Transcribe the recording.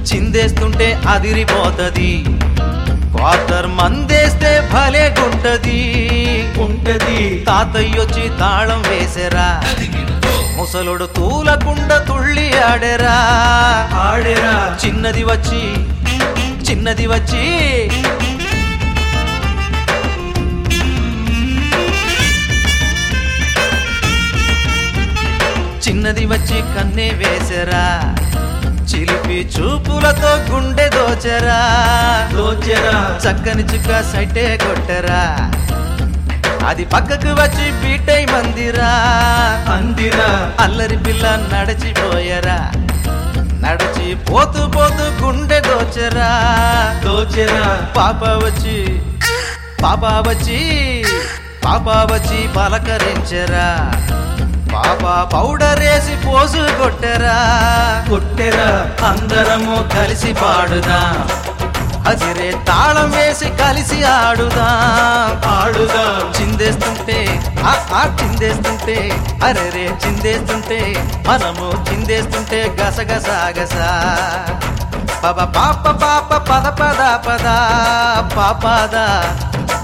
చిందేస్తుంటే అదిరిపోతది quarter మందేస్తే భలేగుంటది ఉంటది తాతయ్యొచ్చి తాళం వేసెరా ముసలుడు తూలకుండా తుళ్ళి ఆడెరా ఆడేరా చిన్నది వచ్చి చిన్నది వచ్చి చిన్నది వచ్చి కన్నే వేసెరా చిలిపి చూపులతో గుండె దోచెరా దోచెరా చక్కని చుక్క సైటే కొట్టరా అది పక్కకు వచ్చి బీటై మందిరా అందిరా అల్లరి పిల్ల నడిచిపోయరా నడిచి పోతూ పోతూ గుండె దోచరా దోచెరా పాప వచ్చి పాప వచ్చి పాప వచ్చి పలకరించరా పాప పౌడర్ వేసి పోసు కొట్టరా కొట్టెరా అందరము కలిసి పాడుదా హజిరే తాళం వేసి కలిసి ఆడుదా ఆడుదా చిందేస్తుంటే ఆ ఆ చిందేస్తుంటే అరెరే చిందేస్తుంటే మనము చిందేస్తుంటే గసగస గస పబ పాప పాప పద పద పద పాపద